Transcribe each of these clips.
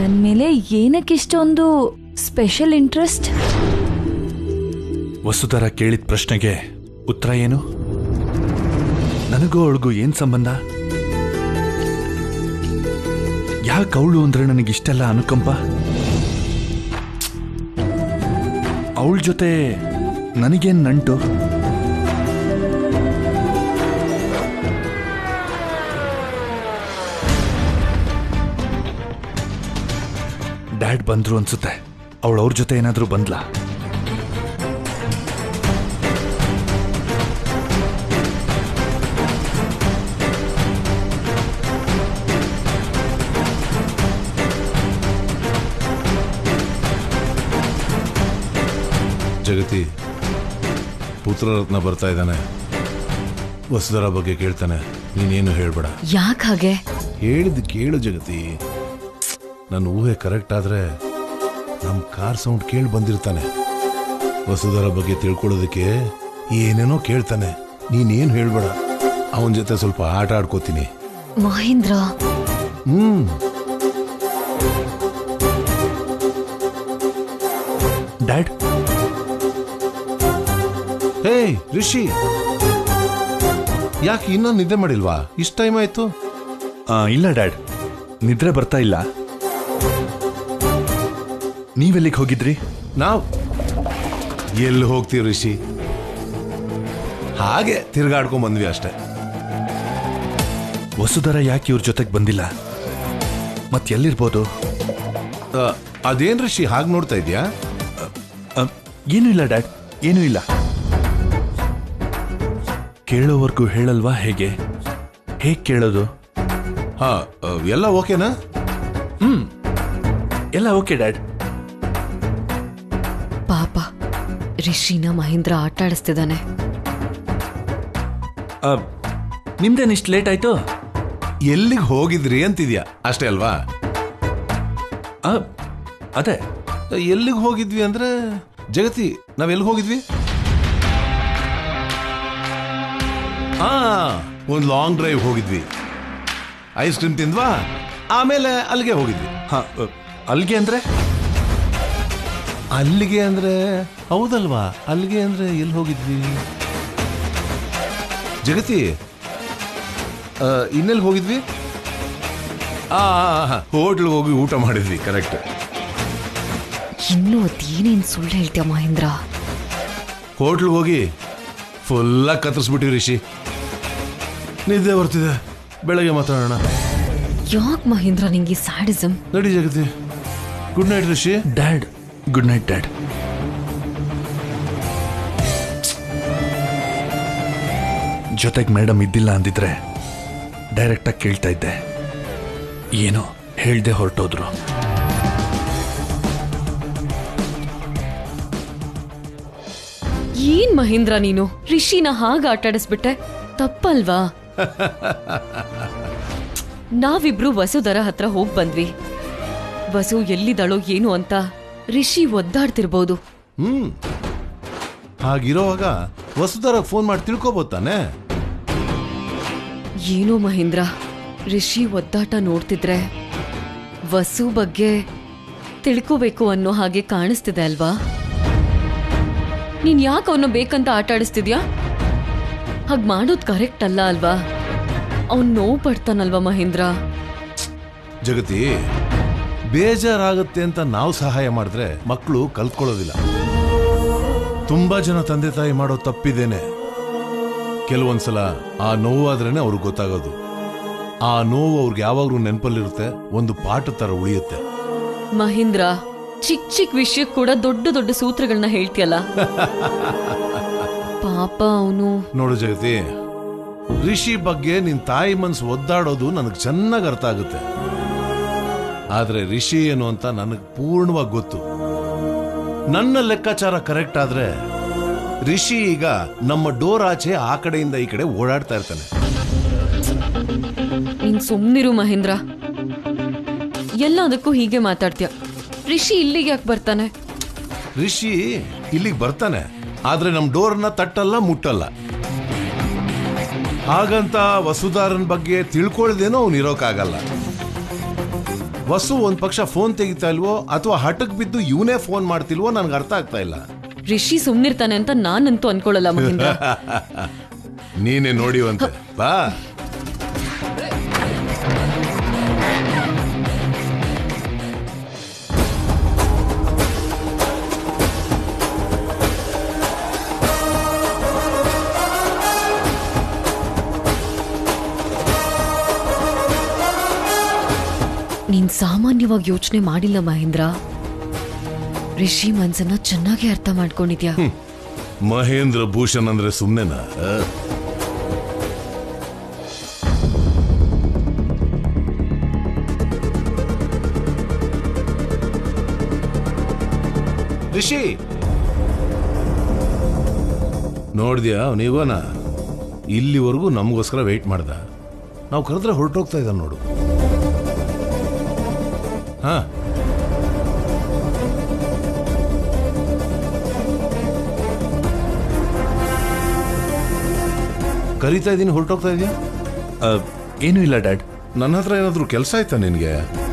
ನನ್ ಮೇಲೆ ಏನಕ್ಕಿಷ್ಟೊಂದು special interest Vasudhara ಕೇಳಿದ ಪ್ರಶ್ನೆಗೆ ಉತ್ತರ ಏನು ನನಗೂ ಅವಳಿಗೂ ಏನ್ ಸಂಬಂಧ ಯಾಕೆ ಅವಳು ಅಂದ್ರೆ ನನಗಿಷ್ಟೆಲ್ಲ ಅನುಕಂಪ ಅವಳ ಜೊತೆ ನನಗೇನ್ ನಂಟು ಡ್ಯಾಡ್ ಬಂದ್ರು ಅನ್ಸುತ್ತೆ ಅವಳು ಅವ್ರ ಜೊತೆ ಏನಾದ್ರೂ ಬಂದ್ಲಾ ಜಗತಿ ಪುತ್ರರತ್ನ ಬರ್ತಾ ಇದ್ದಾನೆ ವಸುಧರ ಬಗ್ಗೆ ಕೇಳ್ತಾನೆ ನೀನೇನು ಹೇಳ್ಬೇಡ ಯಾಕೆ ಹಾಗೆ ಹೇಳಿದ್ದು ಕೇಳು ಜಗತಿ ನನ್ನ ಊಹೆ ಕರೆಕ್ಟ್ ಆದ್ರೆ ನಮ್ಮ ಕಾರ್ ಸೌಂಡ್ ಕೇಳಿ ಬಂದಿರ್ತಾನೆ ವಸುಧರ ಬಗ್ಗೆ ತಿಳ್ಕೊಳ್ಳೋದಕ್ಕೆ ಏನೇನೋ ಕೇಳ್ತಾನೆ ನೀನೇನು ಹೇಳ್ಬೇಡ ಅವನ ಜೊತೆ ಸ್ವಲ್ಪ ಆಟ ಆಡ್ಕೋತೀನಿ ಮಹೇಂದ್ರ ಹ್ಮ್ ಡ್ಯಾಡ್ ಹೇ ರಿಷಿ ಯಾಕೆ ಇನ್ನೂ ನಿದ್ದೆ ಮಾಡಿಲ್ವಾ ಇಷ್ಟ ಟೈಮ್ ಆಯ್ತು ಆ, ಇಲ್ಲ ಡ್ಯಾಡ್ ನಿದ್ರೆ ಬರ್ತಾ ಇಲ್ಲ ನೀವೆಲ್ಲಿಗೆ ಹೋಗಿದ್ರಿ ನಾವು ಎಲ್ಲಿ ಹೋಗ್ತೀವಿ ರಿಷಿ ಹಾಗೆ ತಿರ್ಗಾಡ್ಕೊಂಡ್ ಬಂದ್ವಿ ಅಷ್ಟೇ ವಸುಧರ ಯಾಕೆ ಇವ್ರ ಜೊತೆಗೆ ಬಂದಿಲ್ಲ ಮತ್ ಎಲ್ಲಿರ್ಬೋದು ಆ, ಅದೇನ್ ರಿಷಿ ಹಾಗೆ ನೋಡ್ತಾ ಇದ್ಯಾ ಆ, ಏನೂ ಇಲ್ಲ ಡ್ಯಾಡ್ ಏನೂ ಇಲ್ಲ ಕೇಳೋವರೆಗೂ ಹೇಳಲ್ವಾ ಹೇಗೆ ಹೇಗ್ ಕೇಳೋದು ಹಾ ಆ, ಎಲ್ಲ ಓಕೆನಾ ಎಲ್ಲ ಓಕೆ ಡ್ಯಾಡ್ ಪಾಪ ರಿಷಿನ ಮಹೇಂದ್ರ ಆಟ ಆಡಿಸ್ತಿದ್ದಾನೆ ನಿಮ್ದೇನ್ ಇಷ್ಟು ಲೇಟ್ ಆಯ್ತು ಎಲ್ಲಿಗೆ ಹೋಗಿದ್ರಿ ಅಂತಿದ್ಯಾ ಅಷ್ಟೇ ಅಲ್ವಾ ಆ, ಅದೇ ಎಲ್ಲಿಗೆ ಹೋಗಿದ್ವಿ ಅಂದ್ರೆ ಜಗತಿ ನಾವ್ ಎಲ್ಲಿಗೆ ಹೋಗಿದ್ವಿ ಆ ಒಂದ್ ಲಾಂಗ್ ಡ್ರೈವ್ ಹೋಗಿದ್ವಿ ಐಸ್ ಕ್ರೀಮ್ ತಿಂದ್ವಾ ಆಮೇಲೆ ಅಲ್ಲಿಗೆ ಹೋಗಿದ್ವಿ ಹಾ ಅ, ಅಲ್ಗೆ ಅಂದ್ರೆ ಅಲ್ಲಿಗೆ ಅಂದ್ರೆ ಹೌದಲ್ವಾ ಅಲ್ಲಿಗೆ ಅಂದ್ರೆ ಎಲ್ಲಿ ಹೋಗಿದ್ವಿ ಜಗತಿ ಆ, ಇನ್ನೆಲ್ಲಿ ಹೋಗಿದ್ವಿ ಆ ಹೋಟ್ಲ್ಗೆ ಹೋಗಿ ಊಟ ಮಾಡಿದ್ವಿ ಕರೆಕ್ಟ್ ಇನ್ನೂ ಅದೇನೇನ್ ಸುಳ್ಳು ಹೇಳ್ತೀಯ ಮಹೇಂದ್ರ ಹೋಟ್ಲ್ಗೆ ಹೋಗಿ ಫುಲ್ಲಾಗಿ ಕತ್ತರಿಸ್ಬಿಟ್ಟಿವಿ ರಿಷಿ ನಿದ್ದೆ ಬರ್ತಿದೆ ಬೆಳಗ್ಗೆ ಮಾತಾಡೋಣ ಯಾಕ್ ಮಹೇಂದ್ರ ನಿಂಗೆ ಸ್ಯಾಡಿಸಮ್ ನಡಿ Jagathi good night Rishi dad good night dad ಜೊತೆಗೆ ಮೇಡಮ್ ಇದ್ದಿಲ್ಲ ಅಂದಿದ್ರೆ ಡೈರೆಕ್ಟಾಗಿ ಕೇಳ್ತಾ ಇದ್ದೆ ಏನೋ ಹೇಳ್ದೆ ಹೊರಟೋದ್ರು ಏನ್ ಮಹೇಂದ್ರ ನೀನು ರಿಷಿನ ಹಾಗ ಆಟ ಆಡಿಸ್ಬಿಟ್ಟೆ ತಪ್ಪಲ್ವಾ ನಾವಿಬ್ರು ವಸುಧರ ಹತ್ರ ಹೋಗ್ ಬಂದ್ವಿ ವಸು ಎಲ್ಲಿದ್ದಾಳೋ ಏನು ಅಂತ ರಿಷಿ ಒದ್ದಾಡ್ತಿರ್ಬೋದು ಹ್ಮ್ ಹಾಗಿರೋವಾಗ ವಸುಧರ ಫೋನ್ ಮಾಡಿ ತಿಳ್ಕೊಬೋದು ತಾನೆ ಏನೋ ಮಹೇಂದ್ರ ರಿಷಿ ಒದ್ದಾಟ ನೋಡ್ತಿದ್ರೆ ವಸು ಬಗ್ಗೆ ತಿಳ್ಕೋಬೇಕು ಅನ್ನೋ ಹಾಗೆ ಕಾಣಿಸ್ತಿದೆ ಅಲ್ವಾ ನೀನ್ ಯಾಕೆ ಅವನ್ನ ಬೇಕಂತ ಆಟ ಆಡಿಸ್ತಿದ್ಯಾ ಹಾಗ್ ಮಾಡೋದ್ ಕರೆಕ್ಟ್ ಅಲ್ಲ ಅಲ್ವಾ ಅವ್ನ್ ನೋವು ಪಡ್ತಾನಲ್ವಾ ಮಹೇಂದ್ರ ಜಗತಿ ಬೇಜಾರಾಗುತ್ತೆ ಅಂತ ನಾವು ಸಹಾಯ ಮಾಡಿದ್ರೆ ಮಕ್ಕಳು ಕಲ್ತ್ಕೊಳ್ಳೋದಿಲ್ಲ ತುಂಬಾ ಜನ ತಂದೆ ತಾಯಿ ಮಾಡೋ ತಪ್ಪಿದೇನೆ ಕೆಲವೊಂದ್ಸಲ ಆ ನೋವಾದ್ರೇನೆ ಅವ್ರಿಗೆ ಗೊತ್ತಾಗೋದು ಆ ನೋವು ಅವ್ರಿಗೆ ಯಾವಾಗ್ಲೂ ನೆನಪಲ್ಲಿರುತ್ತೆ ಒಂದು ಪಾಠ ತರ ಉಳಿಯುತ್ತೆ ಮಹೇಂದ್ರ ಚಿಕ್ ಚಿಕ್ ವಿಷಯಕ್ ಕೂಡ ದೊಡ್ಡ ದೊಡ್ಡ ಸೂತ್ರಗಳನ್ನ ಹೇಳ್ತಿಯಲ್ಲ ಪಾಪ ಅವನು ನೋಡು ಜಗತಿ ರಿಷಿ ಬಗ್ಗೆ ನಿನ್ ತಾಯಿ ಮನ್ಸು ಒದ್ದಾಡೋದು ನನಗೆ ಚೆನ್ನಾಗಿ ಅರ್ಥ ಆಗುತ್ತೆ ಆದ್ರೆ ರಿಷಿ ಏನು ಅಂತ ನನಗೆ ಪೂರ್ಣವಾಗಿ ಗೊತ್ತು ನನ್ನ ಲೆಕ್ಕಾಚಾರ ಕರೆಕ್ಟ್ ಆದ್ರೆ ರಿಷಿ ಈಗ ನಮ್ಮ ಡೋರ್ ಆಚೆ ಆ ಕಡೆಯಿಂದ ಈ ಕಡೆ ಓಡಾಡ್ತಾ ಇರ್ತಾನೆ ನೀನ್ ಸುಮ್ನಿರು ಮಹೇಂದ್ರ ಎಲ್ಲದಕ್ಕೂ ಹೀಗೆ ಮಾತಾಡ್ತೀಯ ರಿಷಿ ಇಲ್ಲಿಗೆ ಯಾಕೆ ಬರ್ತಾನೆ ರಿಷಿ ಇಲ್ಲಿಗೆ ಬರ್ತಾನೆ ಆದ್ರೆ ನಮ್ ಡೋರ್ನ ತಟ್ಟಲ್ಲ ಮುಟ್ಟಲ್ಲ ಹಾಗಂತ ವಸುಧಾರನ್ ಬಗ್ಗೆ ತಿಳ್ಕೊಳ್ದೇನೋ ಅವ್ನು ಇರೋಕ್ಕಾಗಲ್ಲ ವಸು ಒಂದ್ ಪಕ್ಷ ಫೋನ್ ತೆಗಿತಾ ಇಲ್ವೋ ಅಥವಾ ಹಠಕ್ ಬಿದ್ದು ಇವನೇ ಫೋನ್ ಮಾಡ್ತಿಲ್ವೋ ನನ್ಗೆ ಅರ್ಥ ಆಗ್ತಾ ಇಲ್ಲ ರಿಷಿ ಸುಮ್ನಿರ್ತಾನೆ ಅಂತ ನಾನಂತೂ ಅನ್ಕೊಳ್ಳಲ್ಲ ಮಹೇಂದ್ರ ನೀನೇ ನೋಡಿವಂತೆ ಬಾ ನೀನ್ ಸಾಮಾನ್ಯವಾಗಿ ಯೋಚನೆ ಮಾಡಿಲ್ಲ ಮಹೇಂದ್ರ ರಿಷಿ ಮನ್ಸನ್ನ ಚೆನ್ನಾಗಿ ಅರ್ಥ ಮಾಡ್ಕೊಂಡಿದ್ಯಾ ಮಹೇಂದ್ರ ಭೂಷಣ್ ಅಂದ್ರೆ ಸುಮ್ನೆನಾ ಆ? ರಿಷಿ ನೋಡ್ದ್ಯಾ ಅವನಿಗೋನ ಇಲ್ಲಿವರೆಗೂ ನಮಗೋಸ್ಕರ ವೆಯ್ಟ್ ಮಾಡ್ದ ನಾವು ಕರೆದ್ರೆ ಹೊರಟೋಗ್ತಾ ಇದ್ದ ನೋಡು ಹಾ ಕರಿತಾ ಇದ್ದೀನಿ ಹೊರಟೋಗ್ತಾ ಇದೀಯ ಆ, ಏನೂ ಇಲ್ಲ ಡ್ಯಾಡ್ ನನ್ನ ಹತ್ರ ಏನಾದರೂ ಕೆಲಸ ಆಯ್ತಾ ನಿನಗೆ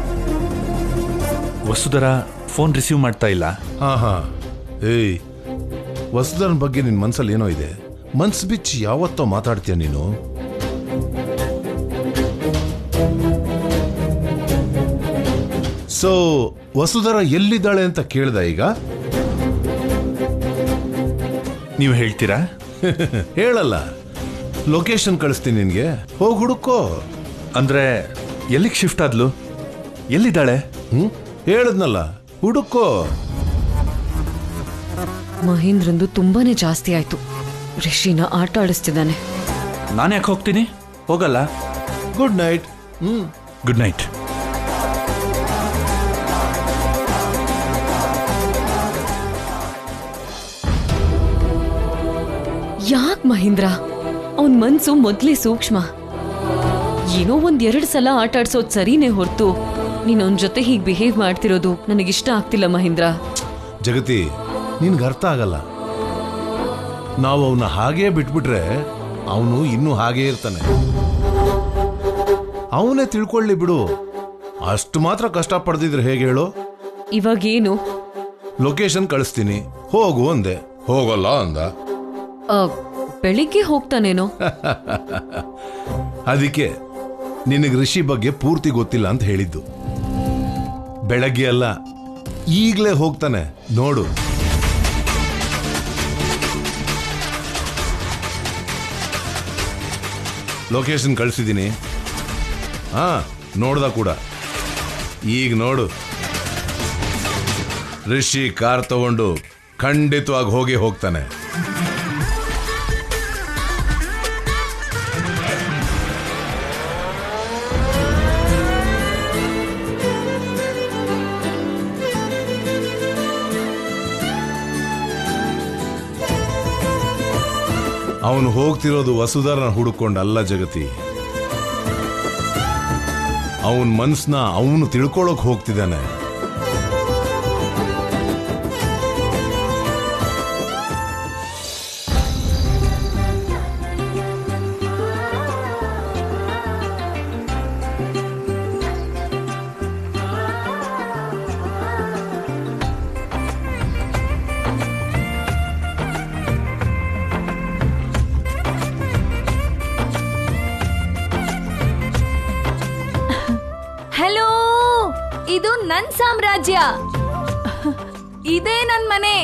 ವಸುಧರ ಫೋನ್ ರಿಸೀವ್ ಮಾಡ್ತಾ ಇಲ್ಲ ಹಾ ಹಾ ಏಯ್ ವಸುಧರನ್ ಬಗ್ಗೆ ನಿನ್ ಮನ್ಸಲ್ಲಿ ಏನೋ ಇದೆ ಮನ್ಸ್ ಬಿಚ್ಚಿ ಯಾವತ್ತೋ ಮಾತಾಡ್ತೀಯ ನೀನು ಸೊ ವಸುಧರ ಎಲ್ಲಿದ್ದಾಳೆ ಅಂತ ಕೇಳ್ದ ಈಗ ನೀವು ಹೇಳ್ತೀರಾ ಹೇಳಲ್ಲ ಲೊಕೇಶನ್ ಕಳಿಸ್ತೀನಿ ನಿನ್ಗೆ ಹೋಗಿ ಹುಡುಕೋ ಅಂದ್ರೆ ಎಲ್ಲಿಗೆ ಶಿಫ್ಟ್ ಆದ್ಲು ಎಲ್ಲಿದ್ದಾಳೆ ಹ್ಮ್ ಹೇಳದ್ನಲ್ಲ ಹುಡುಕೋ ಮಹೇಂದ್ರಂದು ತುಂಬಾನೇ ಜಾಸ್ತಿ ಆಯ್ತು ರಿಷಿನ ಆಟ ಆಡಿಸ್ತಿದ್ದಾನೆ ನಾನು ಯಾಕೆ ಹೋಗ್ತೀನಿ ಹೋಗಲ್ಲ ಗುಡ್ ನೈಟ್ ಹ್ಮ್ ಗುಡ್ ನೈಟ್ ಯಾಕ್ ಮಹೇಂದ್ರ ಅವನ್ ಮನ್ಸು ಮೊದ್ಲೇ ಸೂಕ್ಷ್ಮ ಏನೋ ಒಂದ್ ಎರಡ್ ಸಲ ಆಟ ಆಡ್ಸೋದ್ ಸರಿನೇ ಹೊರ್ತು ನೀನ್ ಅವನ್ ಜೊತೆ ಹೀಗ್ ಬಿಹೇವ್ ಮಾಡ್ತಿರೋದು ನನಗಿಷ್ಟ ಆಗ್ತಿಲ್ಲ ಮಹೇಂದ್ರ ಜಗತಿ ನಿನ್ಗೆ ಅರ್ಥ ಆಗಲ್ಲ ನಾವು ಅವನ್ನ ಹಾಗೇ ಬಿಟ್ಬಿಟ್ರೆ ಅವನು ಇನ್ನೂ ಹಾಗೇ ಇರ್ತಾನೆ ಅವನೇ ತಿಳ್ಕೊಳ್ಳಿ ಬಿಡು ಅಷ್ಟು ಮಾತ್ರ ಕಷ್ಟ ಪಡ್ದಿದ್ರೆ ಹೇಗೆ ಹೇಳು ಇವಾಗೇನು ಲೊಕೇಶನ್ ಕಳಿಸ್ತೀನಿ ಹೋಗು ಅಂದೆ ಹೋಗಲ್ಲ ಅಂದ ಆ, ಬೆಳಿಗ್ಗೆ ಹೋಗ್ತಾನೇನೋ ಅದಕ್ಕೆ ನಿನಗೆ ಋಷಿ ಬಗ್ಗೆ ಪೂರ್ತಿ ಗೊತ್ತಿಲ್ಲ ಅಂತ ಹೇಳಿದ್ದು ಬೆಳಗ್ಗೆ ಅಲ್ಲ ಈಗಲೇ ಹೋಗ್ತಾನೆ ನೋಡು ಲೊಕೇಶನ್ ಕಳಿಸಿದ್ದೀನಿ ಹಾ ನೋಡ್ದ ಕೂಡ ಈಗ ನೋಡು ಋಷಿ ಕಾರ್ ತಗೊಂಡು ಖಂಡಿತವಾಗಿ ಹೋಗಿ ಹೋಗ್ತಾನೆ ಅವನು ಹೋಗ್ತಿರೋದು ವಸುಧರನ ಹುಡುಕೊಂಡಲ್ಲ ಜಗತಿ ಅವನ್ ಮನ್ಸ್ನ ಅವನು ತಿಳ್ಕೊಳಕ್ ಹೋಗ್ತಿದ್ದಾನೆ ಹಲೋ ಇದು ನನ್ ಸಾಮ್ರಾಜ್ಯ ಇದೇ ನನ್ ಮನೆ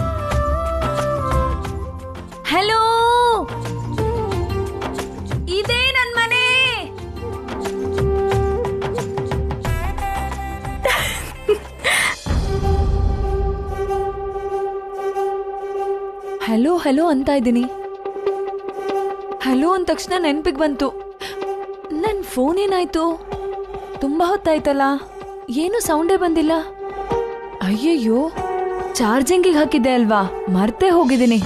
ಹಲೋ ಇದೇ ನನ್ ಮನೆ ಹಲೋ ಹಲೋ ಅಂತ ಇದ್ದೀನಿ ಹಲೋ ಅಂದ ತಕ್ಷಣ ನೆನ್ಪಿಗೆ ಬಂತು ನನ್ ಫೋನ್ ಏನಾಯ್ತು ತುಂಬಾ ಹೊತ್ತಾಯ್ತಲ್ಲ ಏನು ಸೌಂಡೇ ಬಂದಿಲ್ಲ ಅಯ್ಯಯ್ಯೋ ಚಾರ್ಜಿಂಗಿಗೆ ಹಾಕಿದ್ದೆ ಅಲ್ವಾ ಮರ್ತೇ ಹೋಗಿದ್ದೀನಿ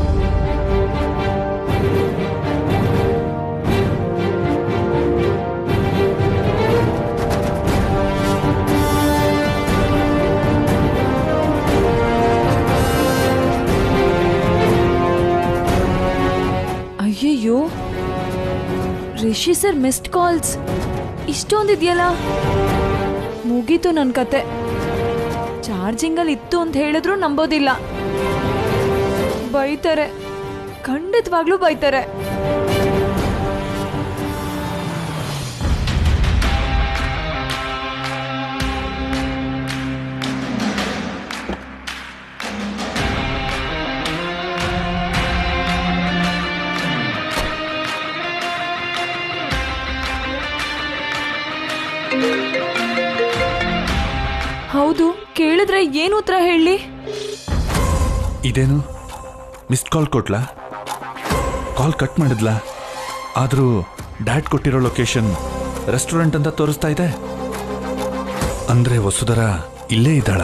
ಅಯ್ಯಯ್ಯೋ ರಿಷಿ ಸರ್ ಮಿಸ್ಡ್ ಕಾಲ್ಸ್ ಇಷ್ಟೊಂದಿದೆಯಲ್ಲ ಮುಗೀತು ನನ್ನ ಕತೆ ಚಾರ್ಜಿಂಗಲ್ಲಿ ಇತ್ತು ಅಂತ ಹೇಳಿದ್ರು ನಂಬೋದಿಲ್ಲ ಬೈತಾರೆ ಖಂಡಿತವಾಗ್ಲೂ ಬೈತಾರೆ ಹೌದು ಕೇಳಿದ್ರೆ ಏನು ಉತ್ತರ ಹೇಳಿ ಇದೇನು ಮಿಸ್ಡ್ ಕಾಲ್ ಕೊಟ್ಲಾ ಕಾಲ್ ಕಟ್ ಮಾಡಿದ್ಲಾ ಆದರೂ ಡ್ಯಾಡ್ ಕೊಟ್ಟಿರೋ ಲೊಕೇಶನ್ ರೆಸ್ಟೋರೆಂಟ್ ಅಂತ ತೋರಿಸ್ತಾ ಇದೆ ಅಂದ್ರೆ ವಸುಧರ ಇಲ್ಲೇ ಇದ್ದಾಳ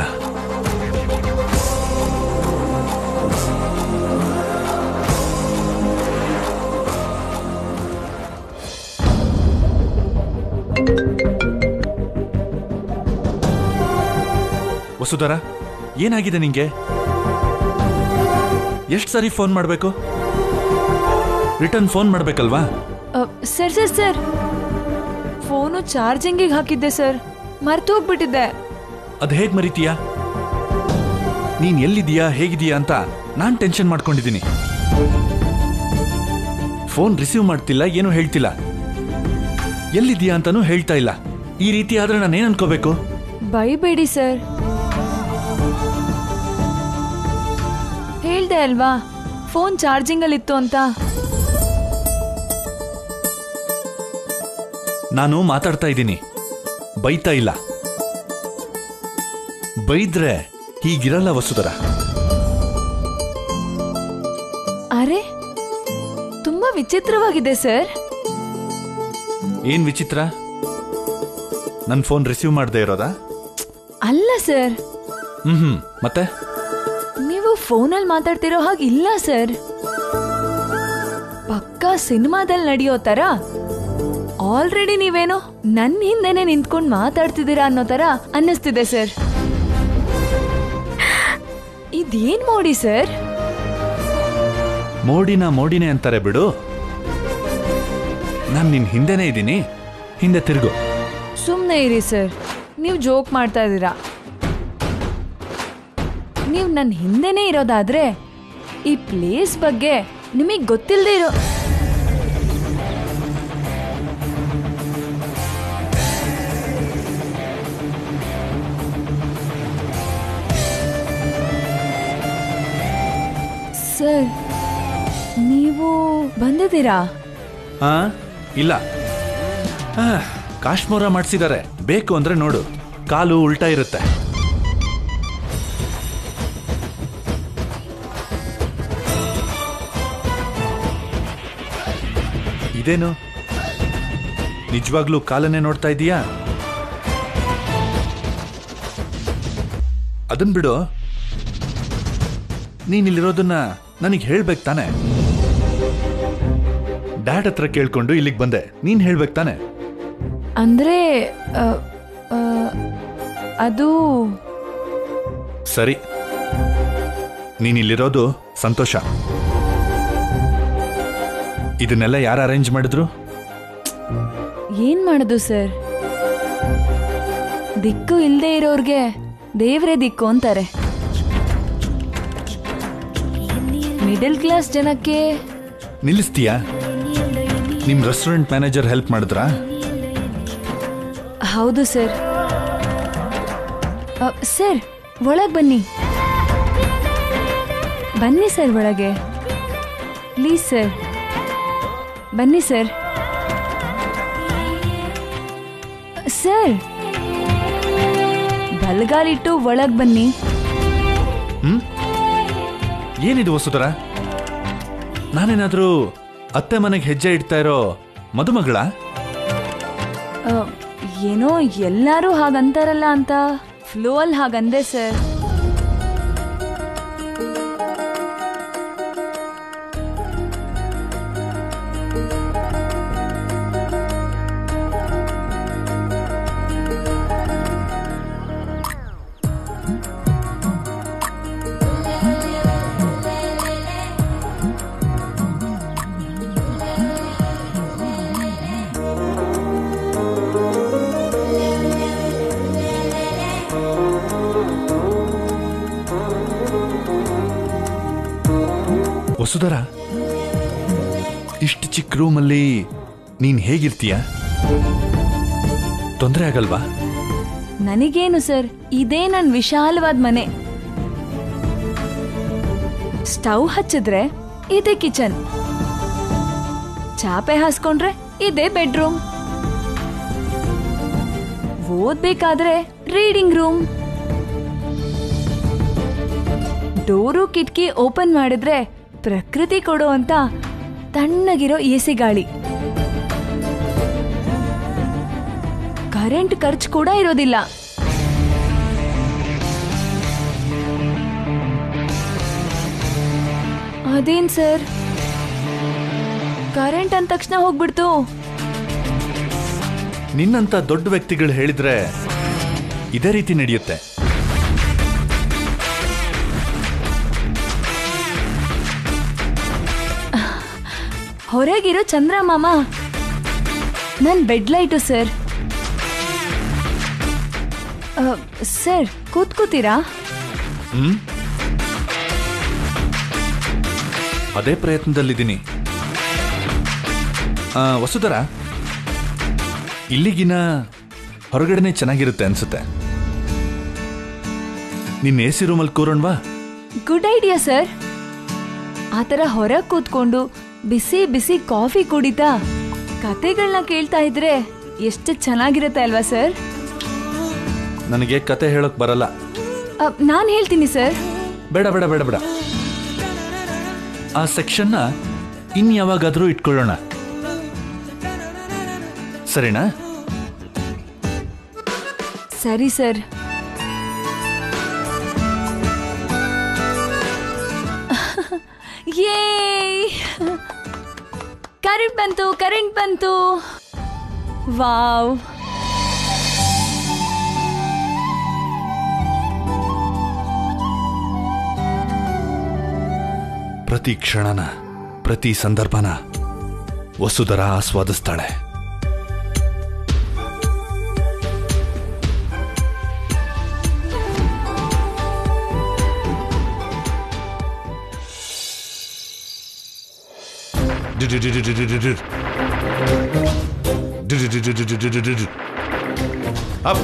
ವಸುಧರ ಏನಾಗಿದೆ ನಿಂಗೆ ಎಷ್ಟು ಸರಿ ಫೋನ್ ಮಾಡಬೇಕು ರಿಟರ್ನ್ ಫೋನ್ ಮಾಡ್ಬೇಕಲ್ವಾ ಅ, ಸರ್ ಸರ್ ಸರ್ ಫೋನು ಚಾರ್ಜಿಂಗಿಗೆ ಹಾಕಿದ್ದೆ ಸರ್ ಮರ್ತು ಹೋಗ್ಬಿಟ್ಟಿದ್ದೆ ಅದ್ ಹೇಗ್ ಮರಿತೀಯಾ ನೀನ್ ಎಲ್ಲಿದೀಯಾ ಹೇಗಿದೀಯಾ ಅಂತ ನಾನ್ ಟೆನ್ಷನ್ ಮಾಡ್ಕೊಂಡಿದ್ದೀನಿ ಫೋನ್ ರಿಸೀವ್ ಮಾಡ್ತಿಲ್ಲ ಏನು ಹೇಳ್ತಿಲ್ಲ ಎಲ್ಲಿದೀಯಾ ಅಂತಾನೂ ಹೇಳ್ತಾ ಇಲ್ಲ ಈ ರೀತಿ ಆದ್ರೆ ನಾನೇನ್ ಅನ್ಕೋಬೇಕು ಬೈಬೇಡಿ ಸರ್ ಹೇಳ್ದೆ ಅಲ್ವಾ ಫೋನ್ ಚಾರ್ಜಿಂಗಲ್ಲಿತ್ತು ಅಂತ ನಾನು ಮಾತಾಡ್ತಾ ಇದ್ದೀನಿ ಬೈತಾ ಇಲ್ಲ ಬೈದ್ರೆ ಹೀಗಿರಲ್ಲ ವಸುಧರ ಅರೆ ತುಂಬಾ ವಿಚಿತ್ರವಾಗಿದೆ ಸರ್ ಏನ್ ವಿಚಿತ್ರ ನನ್ ಫೋನ್ ರಿಸೀವ್ ಮಾಡದೆ ಇರೋದಾ ಅಲ್ಲ ಸರ್ ಹ್ಮ್ ಹ್ಮ್ ಮತ್ತೆ ನೀವು ಫೋನಲ್ಲಿ ಮಾತಾಡ್ತಿರೋ ಹಾಗೆ ಇಲ್ಲ ಸರ್ ಪಕ್ಕಾ ಸಿನಿಮಾದಲ್ಲಿ ನಡೆಯೋ ತರ ಆಲ್ರೆಡಿ ನೀವೇನೋ ನನ್ನ ಹಿಂದೆನೆ ನಿಂತ್ಕೊಂಡು ಮಾತಾಡ್ತಿದ್ದೀರಾ ಅನ್ನೋ ತರ ಅನ್ನಿಸ್ತಿದೆ ಸರ್ ಇದೇನ್ ಮೋಡಿ ಸರ್ ಮೋಡಿನ ಮೋಡಿನೇ ಅಂತಾರೆ ಬಿಡು ನಾನ್ ನಿನ್ ಹಿಂದೆನೇ ಇದ್ದೀನಿ ಹಿಂದೆ ತಿರುಗು ಸುಮ್ಮನೆ ಇರಿ ಸರ್ ನೀವು ಜೋಕ್ ಮಾಡ್ತಾ ಇದ್ದೀರಾ ನೀವು ನನ್ನ ಹಿಂದೆನೇ ಇರೋದಾದ್ರೆ ಈ ಪ್ಲೇಸ್ ಬಗ್ಗೆ ನಿಮಗೆ ಗೊತ್ತಿಲ್ಲದೆ ಇರೋ ಸರ್ ನೀವು ಬಂದಿದ್ದೀರಾ ಆ ಇಲ್ಲ ಆ, ಕಾಶ್ಮೀರ ಮಾಡಿಸಿದ್ದಾರೆ ಬೇಕು ಅಂದ್ರೆ ನೋಡು ಕಾಲು ಉಲ್ಟಾ ಇರುತ್ತೆ ಇದೇನು ನಿಜವಾಗ್ಲೂ ಕಾಲನ್ನೇ ನೋಡ್ತಾ ಇದೀಯಾ ಅದನ್ ಬಿಡು ನೀನ್ ಇಲ್ಲಿರೋದನ್ನ ನನಗೆ ಹೇಳ್ಬೇಕು ತಾನೆ ಡ್ಯಾಡ್ ಹತ್ರ ಕೇಳ್ಕೊಂಡು ಇಲ್ಲಿಗೆ ಬಂದೆ ನೀನ್ ಹೇಳ್ಬೇಕು ತಾನೆ ಅಂದ್ರೆ ಅ, ಅ, ಅದು ಸರಿ ನೀನ್ ಇಲ್ಲಿರೋದು ಸಂತೋಷ ಇದನ್ನೆಲ್ಲ ಯಾರು ಅರೇಂಜ್ ಮಾಡಿದ್ರು ಏನ್ ಮಾಡೋದು ಸರ್ ದಿಕ್ಕು ಇಲ್ಲದೆ ಇರೋರ್ಗೆ ದೇವ್ರೇ ದಿಕ್ಕು ಅಂತಾರೆ ಮಿಡಲ್ ಕ್ಲಾಸ್ ಜನಕ್ಕೆ ನಿಲ್ಲಿಸ್ತೀಯಾ ನಿಮ್ ರೆಸ್ಟೋರೆಂಟ್ ಮ್ಯಾನೇಜರ್ ಹೆಲ್ಪ್ ಮಾಡಿದ್ರಾ ಹೌದು ಸರ್ ಅ, ಸರ್ ಒಳಗೆ ಬನ್ನಿ ಬನ್ನಿ ಸರ್ ಒಳಗೆ ಪ್ಲೀಸ್ ಸರ್ ಬನ್ನಿ ಸರ್ ಸರ್ ಬಲಗಾಲಿಟ್ಟು ಒಳಗೆ ಬನ್ನಿ ಹ್ಮ್ ಏನಿದು ವಸುಧರ ನಾನೇನಾದ್ರೂ ಅತ್ತೆ ಮನೆಗೆ ಹೆಜ್ಜೆ ಇಡ್ತಾ ಇರೋ ಮದುಮಗಳ ಅ, ಏನೋ ಎಲ್ಲರೂ ಹಾಗಂತಾರಲ್ಲ ಅಂತ ಫ್ಲೋ ಅಲ್ಲಿ ಹಾಗಂದೆ ಸರ್ ವಸುಧರ ಇಷ್ಟು ಚಿಕ್ಕ ರೂಮಲ್ಲಿ ನೀನ್ ಹೇಗಿರ್ತೀಯ ತೊಂದರೆ ಆಗಲ್ವಾ ನನಗೇನು ಸರ್ ಇದೇ ನನ್ನ ವಿಶಾಲವಾದ ಮನೆ ಸ್ಟವ್ ಹಚ್ಚಿದ್ರೆ ಇದೇ ಕಿಚನ್ ಚಾಪೆ ಹಾಸ್ಕೊಂಡ್ರೆ ಇದೇ ಬೆಡ್ರೂಮ್ ಓದ್ಬೇಕಾದ್ರೆ ರೀಡಿಂಗ್ ರೂಮ್ ಡೋರು ಕಿಟಕಿ ಓಪನ್ ಮಾಡಿದ್ರೆ ಪ್ರಕೃತಿ ಕೊಡೋ ಅಂತ ತಣ್ಣಗಿರೋ ಎಸಿ ಗಾಳಿ ಕರೆಂಟ್ ಖರ್ಚು ಕೂಡ ಇರೋದಿಲ್ಲ ಅದೇನ್ ಸರ್ ಕರೆಂಟ್ ಅಂದ ತಕ್ಷಣ ಹೋಗ್ಬಿಡ್ತು ನಿನ್ನಂತ ದೊಡ್ಡ ವ್ಯಕ್ತಿಗಳು ಹೇಳಿದ್ರೆ ಇದೇ ರೀತಿ ನಡೆಯುತ್ತೆ ಹೊರಗಿರೋ ಚಂದ್ರ ಮಾಮ ನನ್ ಬೆಡ್ ಲೈಟು ಸರ್ ಅ, ಸರ್ ಕೂತ್ಕೋತೀರಾ ಹ್ಮ್ ಅದೇ ಪ್ರಯತ್ನದಲ್ಲಿದ್ದೀನಿ ಆ, ವಸುಧರ ಇಲ್ಲಿಗಿನ ಹೊರಗಡೆನೆ ಚೆನ್ನಾಗಿರುತ್ತೆ ಅನ್ಸುತ್ತೆ ನಿನ್ನ ಎ ಸಿ ರೂಮಲ್ಲಿ ಕೂರೋಣ್ವಾ ಗುಡ್ ಐಡಿಯಾ ಸರ್ ಆ ಥರ ಹೊರಗೆ ಕೂತ್ಕೊಂಡು ಬಿಸಿ ಬಿಸಿ ಕಾಫಿ ಕುಡಿತಾ ಕತೆಗಳನ್ನ ಕೇಳ್ತಾ ಇದ್ರೆ ಎಷ್ಟು ಚೆನ್ನಾಗಿರುತ್ತೆ ಅಲ್ವಾ ಸರ್ ನನಗೆ ಕತೆ ಹೇಳೋಕ್ ಬರಲ್ಲ ನಾನು ಹೇಳ್ತೀನಿ ಸರ್ ಬೇಡ ಬೇಡ ಬೇಡ ಬೇಡ ಆ ಸೆಕ್ಷನ್ನ ಇನ್ ಯಾವಾಗಾದ್ರೂ ಇಟ್ಕೊಳ್ಳೋಣ ಸರಿನಾ ಸರಿ ಸರ್ ಯೇ ಕರೆಂಟ್ ಬಂತು ಕರೆಂಟ್ ಬಂತು ವಾವ್ ಪ್ರತಿ ಕ್ಷಣನ ಪ್ರತಿ ಸಂದರ್ಭನ ವಸುಧರ ಆಸ್ವಾದಿಸ್ತಾಳೆ ಅಪ್.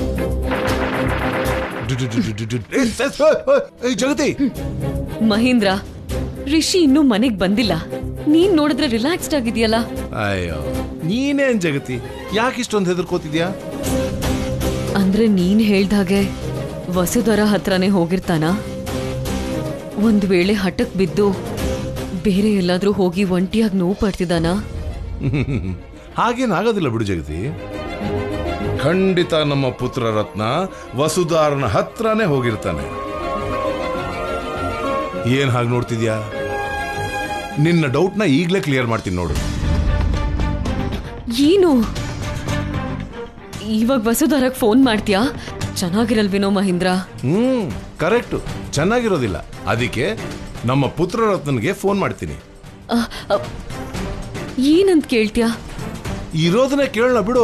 ಏ, ಸ- ಸ- ಏ, ಜಗತಿ ಮಹೇಂದ್ರ ರಿಷಿ ಇನ್ನೂ ಮನೆಗ್ ಬಂದಿಲ್ಲ ನೀನ್ ನೋಡಿದ್ರೆ ರಿಲ್ಯಾಕ್ಸ್ಡ್ ಆಗಿದೆಯಲ್ಲ ಅಯ್ಯೋ ನೀನೇನ್ ಜಗತಿ ಯಾಕೆ ಇಷ್ಟೊಂದು ಹೆದರ್ಕೋತಿದ್ಯಾ ಅಂದ್ರೆ ನೀನ್ ಹೇಳ್ದಾಗೆ ವಸುಧರ ಹತ್ರನೇ ಹೋಗಿರ್ತಾನ ಒಂದ್ ವೇಳೆ ಹಠಕ್ ಬಿದ್ದು ಬೇರೆ ಎಲ್ಲಾದ್ರೂ ಹೋಗಿ ಒಂಟಿಯಾಗಿ ನೋವು ಪಡ್ತಿದ್ದಾನಾ ಹಾಗೇನಾಗೋದಿಲ್ಲ ಬಿಡು ಜಗತಿ ಖಂಡಿತ ನಮ್ಮ ಪುತ್ರ ರತ್ನ ವಸುಧಾರನ ಹತ್ರನೇ ಹೋಗಿರ್ತಾನೆ ಏನ್ ಹಾಗೆ ನೋಡ್ತಿದ್ಯಾ ನಿನ್ನ ಡೌಟ್ನ ಈಗಲೇ ಕ್ಲಿಯರ್ ಮಾಡ್ತೀನಿ ನೋಡು ಏನು ಇವಾಗ ವಸುಧರಗ್ ಫೋನ್ ಮಾಡ್ತೀಯಾ ಚೆನ್ನಾಗಿರಲ್ವೇನೋ ಮಹೇಂದ್ರ ಹ್ಮ್ ಕರೆಕ್ಟು ಚೆನ್ನಾಗಿರೋದಿಲ್ಲ ಅದಕ್ಕೆ ನಮ್ಮ ಪುತ್ರ ರತ್ನನ್ಗೆ ಫೋನ್ ಮಾಡ್ತೀನಿ ಅ, ಅ, ಏನಂತ ಕೇಳ್ತ್ಯಾ ಇರೋದನ್ನೇ ಕೇಳೋಣ ಬಿಡು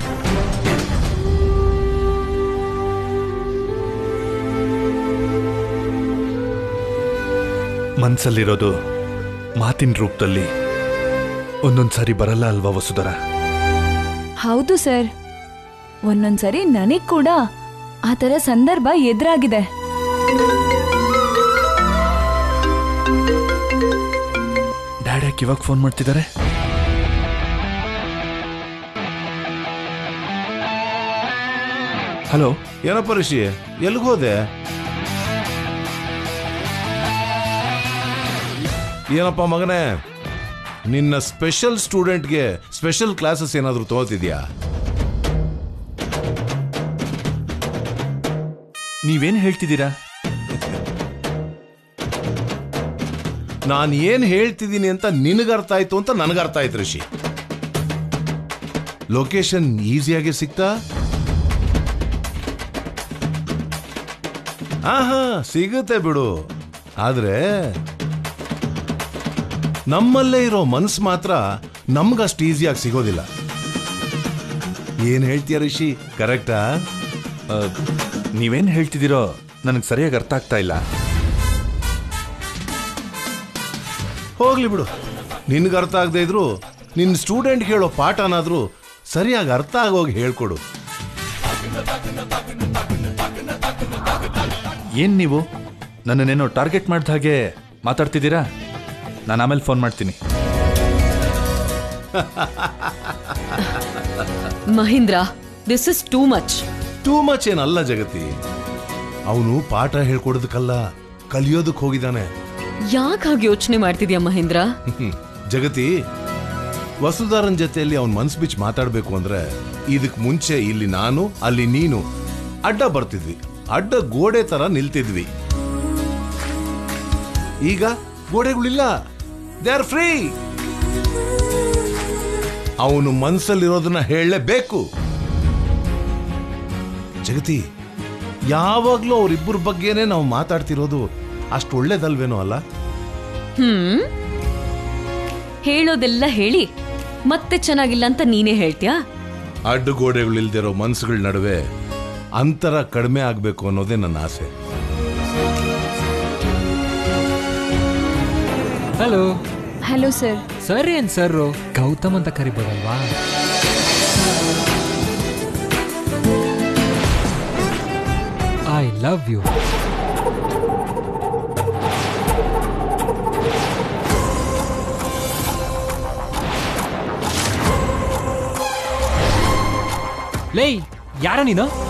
ಮನ್ಸಲ್ಲಿರೋದು ಮಾತಿನ ರೂಪದಲ್ಲಿ ಒಂದೊಂದ್ಸಾರಿ ಬರಲ್ಲ ಅಲ್ವಾ ವಸುಧರ ಹೌದು ಸರ್ ಒಂದೊಂದ್ಸರಿ ನನಗ್ ಕೂಡ ಆ ಥರ ಸಂದರ್ಭ ಎದುರಾಗಿದೆ ಡ್ಯಾಡ್ ಯಾಕೆ ಇವಾಗ ಫೋನ್ ಮಾಡ್ತಿದ್ದಾರೆ ಹಲೋ ಏನಪ್ಪ ಋಷಿ ಎಲ್ಲಿಗೆ ಹೋದೆ ಏನಪ್ಪ ಮಗನೇ ನಿನ್ನ ಸ್ಪೆಷಲ್ ಸ್ಟೂಡೆಂಟ್ಗೆ ಸ್ಪೆಷಲ್ ಕ್ಲಾಸಸ್ ಏನಾದರೂ ತಗೋತಿದ್ಯಾ ನೀವೇನ್ ಹೇಳ್ತಿದ್ದೀರಾ ನಾನು ಏನು ಹೇಳ್ತಿದ್ದೀನಿ ಅಂತ ನಿನಗೆ ಅರ್ಥ ಆಯ್ತು ಅಂತ ನನಗೆ ಅರ್ಥ ಆಯ್ತು ಋಷಿ ಲೊಕೇಶನ್ ಈಸಿಯಾಗಿ ಸಿಗ್ತಾ ಆಹಾ ಸಿಗುತ್ತೆ ಬಿಡು ಆದ್ರೆ ನಮ್ಮಲ್ಲೇ ಇರೋ ಮನ್ಸು ಮಾತ್ರ ನಮ್ಗಷ್ಟು ಈಸಿಯಾಗಿ ಸಿಗೋದಿಲ್ಲ ಏನ್ ಹೇಳ್ತೀಯ ಋಷಿ ಕರೆಕ್ಟಾ ಆ, ನೀವೇನ್ ಹೇಳ್ತಿದ್ದೀರೋ ನನಗೆ ಸರಿಯಾಗಿ ಅರ್ಥ ಆಗ್ತಾ ಇಲ್ಲ ಹೋಗ್ಲಿ ಬಿಡು ನಿನ್ಗೆ ಅರ್ಥ ಆಗದೆ ಇದ್ರು ನಿನ್ನ ಸ್ಟೂಡೆಂಟ್ ಹೇಳೋ ಪಾಠನಾದ್ರೂ ಸರಿಯಾಗಿ ಅರ್ಥ ಆಗೋಗಿ ಹೇಳ್ಕೊಡು ಏನ್ ನೀವು ನನ್ನನ್ನೇನೋ ಟಾರ್ಗೆಟ್ ಮಾಡಿದ ಹಾಗೆ ಮಾತಾಡ್ತಿದ್ದೀರಾ ನಾನು ಆಮೇಲೆ ಫೋನ್ ಮಾಡ್ತೀನಿ Mahendra this is too much too much ಏನಲ್ಲ ಜಗತಿ ಅವನು ಪಾಠ ಹೇಳ್ಕೊಡೋದಕ್ಕಲ್ಲ ಕಲಿಯೋದಕ್ಕೆ ಹೋಗಿದ್ದಾನೆ ಯಾಕೆ ಹಾಗೆ ಯೋಚನೆ ಮಾಡ್ತಿದ್ಯಾ ಮಹೇಂದ್ರ ಹ್ಮ್. ಜಗತಿ ವಸುಧಾರನ್ ಜೊತೆಯಲ್ಲಿ ಅವನ್ ಮನ್ಸ್ ಬಿಚ್ಚಿ ಮಾತಾಡ್ಬೇಕು ಅಂದ್ರೆ ಇದಕ್ ಮುಂಚೆ ಇಲ್ಲಿ ನಾನು ಅಲ್ಲಿ ನೀನು ಅಡ್ಡ ಬರ್ತಿದ್ವಿ ಅಡ್ಡ ಗೋಡೆ ತರ ನಿಲ್ತಿದ್ವಿ ಈಗ ಗೋಡೆಗಳಿಲ್ಲ ದೇ ಆರ್ ಫ್ರೀ ಅವನು ಮನ್ಸಲ್ಲಿರೋದನ್ನ ಹೇಳಲೇಬೇಕು ಜಗತಿ ಯಾವಾಗ್ಲೂ ಅವರಿಬ್ಬರ ಬಗ್ಗೆನೇ ನಾವು ಮಾತಾಡ್ತಿರೋದು ಅಷ್ಟು ಒಳ್ಳೇದಲ್ವೇನೋ ಅಲ್ಲ ಹ್ಮ್ ಹೇಳೋದೆಲ್ಲ ಹೇಳಿ ಮತ್ತೆ ಚೆನ್ನಾಗಿಲ್ಲ ಅಂತ ನೀನೇ ಹೇಳ್ತ್ಯಾ ಅಡ್ಡುಗೋಡೆಗಳಿಲ್ದಿರೋ ಮನ್ಸುಗಳ ನಡುವೆ ಅಂತರ ಕಡಿಮೆ ಆಗ್ಬೇಕು ಅನ್ನೋದೇ ನನ್ನ ಆಸೆ ಹಲೋ ಹಲೋ ಸರ್ ಸರ್ ಏನ್ ಸರ್ ಗೌತಮ್ ಅಂತ ಕರಿಬೋದಲ್ವಾ ಐ ಲವ್ ಯು ಲೇ ಯಾರ ನೀನು